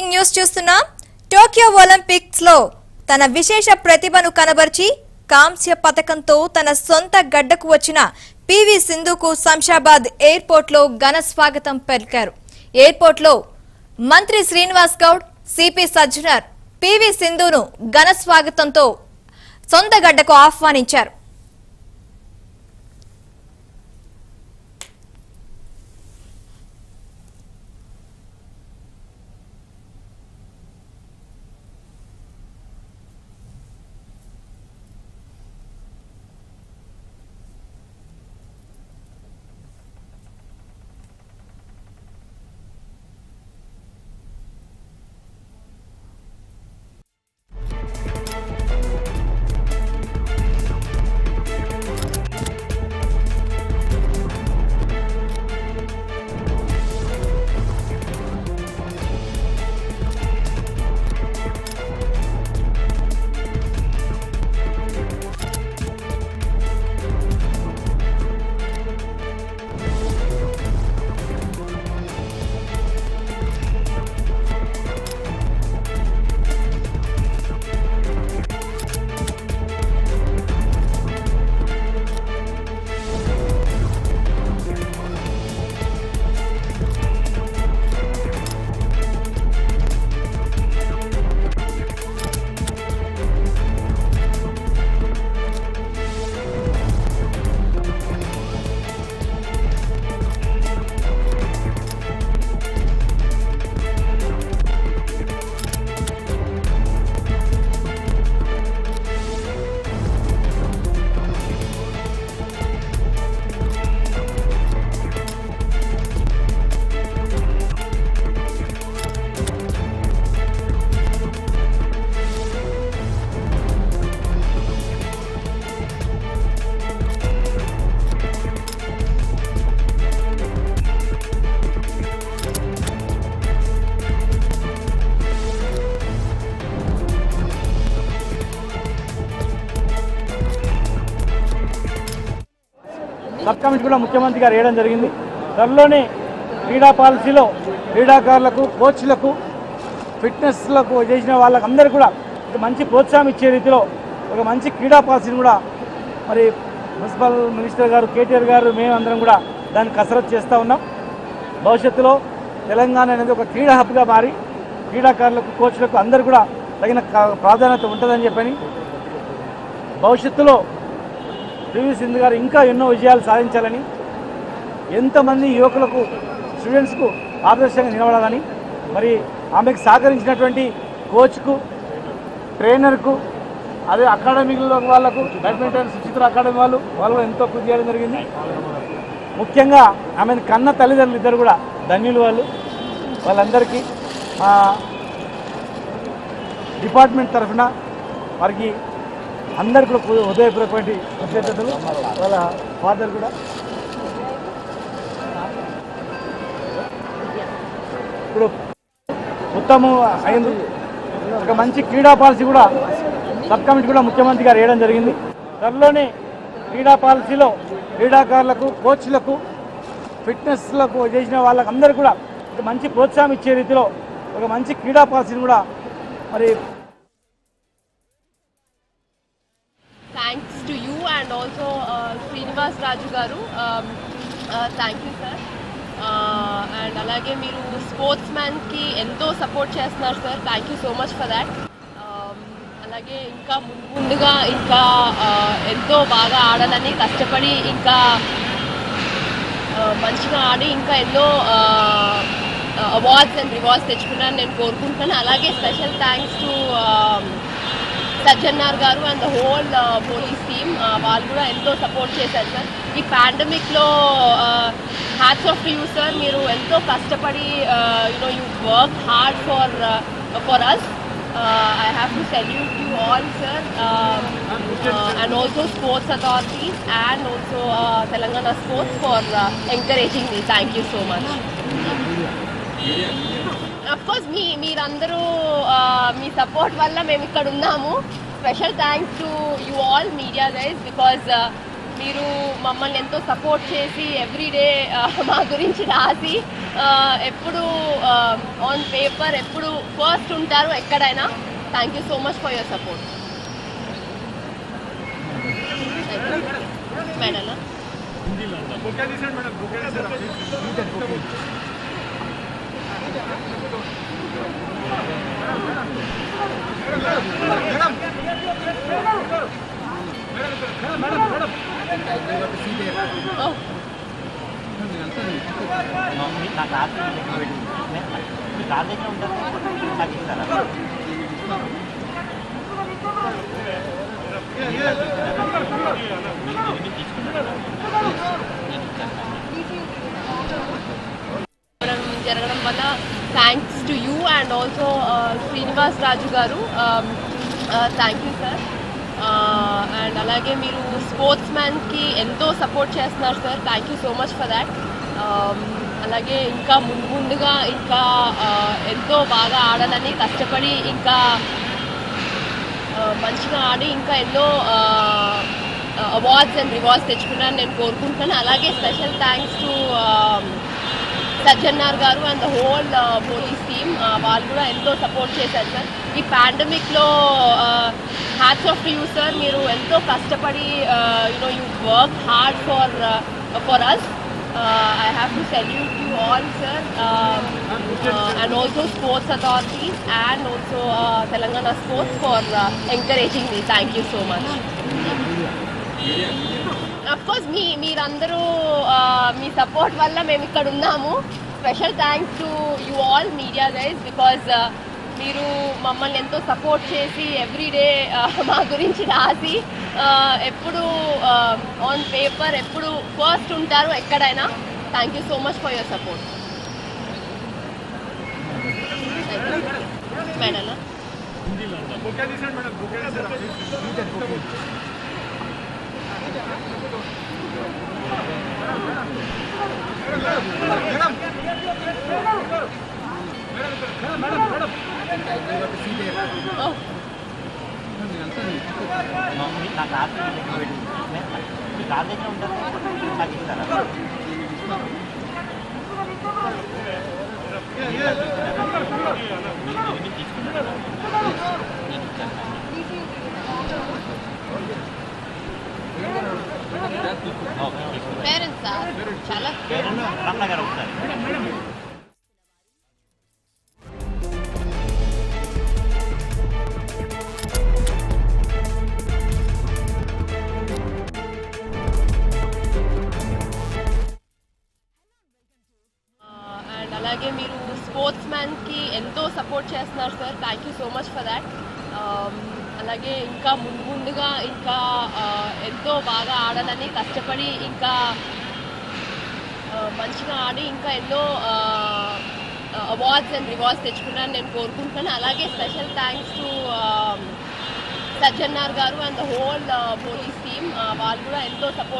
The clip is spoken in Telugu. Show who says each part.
Speaker 1: బ్రేకింగ్ న్యూస్ చూస్తున్నాం టోక్యో ఒలింపిక్స్ లో తన విశేష ప్రతిభను కనబర్చి కాంస్య పథకంతో తన సొంత గడ్డకు వచ్చిన పివి సింధుకు శంషాబాద్ ఎయిర్పోర్ట్ లో ఘన స్వాగతం పలికారు ఎయిర్పోర్ట్ లో మంత్రి శ్రీనివాస్ గౌడ్ సిపి సజ్జనర్ పివి సింధును ఘన స్వాగతంతో సొంత గడ్డకు ఆహ్వానించారు
Speaker 2: సబ్ కమిటీ కూడా ముఖ్యమంత్రి గారు వేయడం జరిగింది త్వరలోనే క్రీడా పాలసీలో క్రీడాకారులకు కోచ్లకు ఫిట్నెస్లకు చేసిన వాళ్ళకి అందరికీ కూడా ఒక మంచి ప్రోత్సాహం ఇచ్చే రీతిలో ఒక మంచి క్రీడా పాలసీని కూడా మరి మున్సిపల్ మినిస్టర్ గారు కేటీఆర్ గారు మేము అందరం కూడా దాన్ని కసరత్తు చేస్తూ ఉన్నాం భవిష్యత్తులో తెలంగాణ అనేది ఒక క్రీడా హబ్గా మారి క్రీడాకారులకు కోచ్లకు అందరూ కూడా తగిన క- ప్రాధాన్యత ఉంటుందని చెప్పని భవిష్యత్తులో పివి సింధు గారు ఇంకా ఎన్నో విజయాలు సాధించాలని ఎంతమంది యువకులకు స్టూడెంట్స్కు ఆదర్శంగా నిలబడాలని మరి ఆమెకు సహకరించినటువంటి కోచ్కు ట్రైనర్కు అదే అకాడమీలో వాళ్ళకు బ్యాడ్మింటన్ సుచిత్ర అకాడమీ వాళ్ళు వాళ్ళు కూడా ఎంతో కృషి చేయడం జరిగింది ముఖ్యంగా ఆమెను కన్న తల్లిదండ్రులు ఇద్దరు కూడా ధన్యులు వాళ్ళు వాళ్ళందరికీ మా డిపార్ట్మెంట్ తరఫున వారికి అందరికీ కూడా హృ- హృదయపూర్వకమైన కృతజ్ఞతలు వాళ్ళ ఫాదర్ కూడా ఇప్పుడు ఉత్తమం అయింది ఒక మంచి క్రీడా పాలసీ కూడా సబ్ కమిటీ కూడా ముఖ్యమంత్రి గారు వేయడం జరిగింది త్వరలోనే క్రీడా పాలసీలో క్రీడాకారులకు కోచ్లకు ఫిట్నెస్లకు చేసిన వాళ్ళకి అందరికీ కూడా ఒక మంచి ప్రోత్సాహం ఇచ్చే రీతిలో ఒక మంచి క్రీడా పాలసీని కూడా మరి
Speaker 3: thanks to you and also uh, Srinivas Raju garu. Um, uh, thank you sir and అలాగే మీరు స్పోర్ట్స్ మ్యాన్కి ఎంతో సపోర్ట్ చేస్తున్నారు sir thank you so much for that అలాగే ఇంకా ముందు ముందుగా ఇంకా uh, ఎంతో బాగా ఆడాలని కష్టపడి ఇంకా uh, మంచిగా ఆడి ఇంకా ఎన్నో అవార్డ్స్ అండ్ రివార్డ్స్ తెచ్చుకున్నాను నేను కోరుకుంటున్నాను అలాగే special thanks to Sajjanar garu and the whole police team వాళ్ళు కూడా ఎంతో సపోర్ట్ చేశారు సార్ ఈ పాండమిక్లో hats off to you sir మీరు ఎంతో కష్టపడి you know you work hard for for us I have to salute you all sir and also sports authorities and also Telangana sports for encouraging me thank you so much of course మీ మీరందరూ ఆ, మీ సపోర్ట్ వల్ల మేము ఇక్కడ ఉన్నాము special thanks to you all media guys because మీరు మమ్మల్ని ఎంతో సపోర్ట్ చేసి ఎవ్రీడే మా గురించి రాసి uh, ఎప్పుడు ఆన్ పేపర్ ఎప్పుడు ఫస్ట్ ఉంటారు ఎక్కడైనా thank you so much for your support madam ఓ
Speaker 4: మీ నా కార్ దగ్గర పెట్టి మీ కార్ దగ్గర ఉంటుంది నాకు ఇస్తారా మీరు తీసుకుంటారా నేను ఇస్తాను
Speaker 3: జరగడం జరగడం వల్ల thanks to you and also Srinivas Raju garu thank you sir and అలాగే మీరు స్పోర్ట్స్ మ్యాన్కి ఎంతో సపోర్ట్ చేస్తున్నారు sir thank you so much for that అలాగే ఇంకా ముందు ముందుగా ఇంకా uh, ఎంతో బాగా ఆడాలని కష్టపడి ఇంకా uh, మంచిగా ఆడి ఇంకా ఎన్నో అవార్డ్స్ అండ్ రివార్డ్స్ తెచ్చుకున్నాను నేను కోరుకుంటున్నాను అలాగే special thanks to Sajjanar garu and the whole police team వాళ్ళు కూడా ఎంతో సపోర్ట్ చేశారు సార్ ఈ పాండమిక్లో హ్యాట్స్ ఆఫ్ యూ సార్ మీరు ఎంతో కష్టపడి you know you work hard for for us I have to salute you all sir and also sports authorities and also Telangana sports for encouraging me thank you so much of course మీ మీరందరూ ఆ, మీ సపోర్ట్ వల్ల మేము ఇక్కడ ఉన్నాము special thanks to you all media guys because మీరు మమ్మల్ని ఎంతో సపోర్ట్ చేసి ఎవ్రీడే మా గురించి రాసి ఆ, ఎప్పుడు ఆన్ పేపర్ ఎప్పుడు ఫస్ట్ ఉంటారు ఎక్కడైనా thank you so much for your support madam ఓ
Speaker 4: మీ నా కార్ దగ్గర పెట్టి మీ కార్ దగ్గర ఉంటుంది నాకు ఇస్తారా మీరు తీసుకుంటారా నేను ఇస్తాను ఓకే తీసుకుంటాను
Speaker 3: పేరెంట్స్ చాలా
Speaker 4: పేరెంట్ రమణ గారు ఒకసారి
Speaker 3: అండ్ అలాగే మీరు స్పోర్ట్స్ మ్యాన్కి ఎంతో సపోర్ట్ చేస్తున్నారు sir thank you so much for that అలాగే ఇంకా ముందు ముందుగా ఇంకా uh, ఎంతో బాగా ఆడాలని కష్టపడి ఇంకా uh, మంచిగా ఆడి ఇంకా ఎన్నో అవార్డ్స్ అండ్ రివార్డ్స్ తెచ్చుకున్నాను నేను కోరుకుంటున్నాను అలాగే special thanks to Sajjanar garu and the whole police team వాళ్ళు కూడా ఎంతో సపోర్ట్